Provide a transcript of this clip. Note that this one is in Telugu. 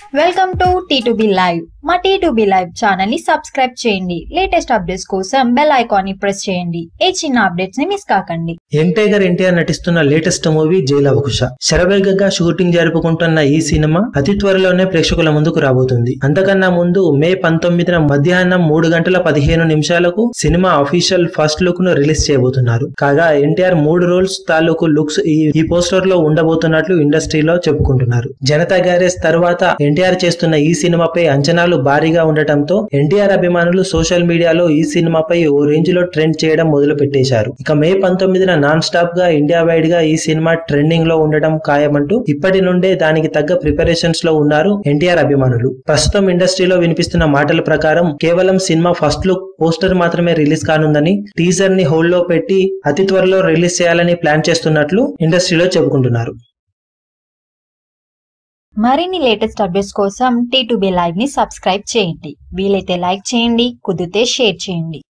వెల్కమ్ టు టీ లైవ్ మా టీ లైవ్ ఛానల్ ని సబ్స్క్రైబ్ చేయండి లేటెస్ట్ అప్డేట్స్ కోసం బెల్ ఐకాన్ ని ప్రెస్ చేయండి ఏ చిన్న అప్డేట్స్ ని మిస్ కాకండి యంగ్ టైగర్ ఎన్టీఆర్ నటిస్తున్న లేటెస్ట్ మూవీ జైలవకుశ శరవేగంగా షూటింగ్ జరుపుకుంటున్న ఈ సినిమా అతి త్వరలోనే ప్రేక్షకుల ముందుకు రాబోతుంది అంతకన్నా ముందు మే పంతొమ్మిదిన మధ్యాహ్నం మూడు గంటల పదిహేను నిమిషాలకు సినిమా అఫీషియల్ ఫస్ట్ లుక్ ను రిలీజ్ చేయబోతున్నారు కాగా ఎన్టీఆర్ మూడు రోల్స్ తాలూకు లుక్స్ ఈ ఈ పోస్టర్ లో ఉండబోతున్నట్లు ఇండస్ట్రీలో చెప్పుకుంటున్నారు జనతా గ్యారేజ్ తర్వాత ఎన్టీఆర్ చేస్తున్న ఈ సినిమాపై అంచనాలు భారీగా ఉండటంతో ఎన్టీఆర్ అభిమానులు సోషల్ మీడియాలో ఈ సినిమాపై ఓ రేంజ్ లో ట్రెండ్ చేయడం మొదలు పెట్టేశారు ఇక మే పంతొమ్మిదిన నాన్ స్టాప్ గా ఇండియా వైడ్ గా ఈ సినిమా ట్రెండింగ్ లో ఉండటం ఖాయమంటూ ఇప్పటి నుండే దానికి తగ్గ ప్రిపరేషన్స్ లో ఉన్నారు ఎన్టీఆర్ అభిమానులు ప్రస్తుతం ఇండస్ట్రీలో వినిపిస్తున్న మాటల ప్రకారం కేవలం సినిమా ఫస్ట్ లుక్ పోస్టర్ మాత్రమే రిలీజ్ కానుందని టీజర్ ని హోల్డ్ లో పెట్టి అతి త్వరలో రిలీజ్ చేయాలని ప్లాన్ చేస్తున్నట్లు ఇండస్ట్రీలో చెప్పుకుంటున్నారు మరిన్ని లేటెస్ట్ అప్డేట్స్ కోసం టీ లైవ్ ని సబ్స్క్రైబ్ చేయండి వీలైతే లైక్ చేయండి కుదిరితే షేర్ చేయండి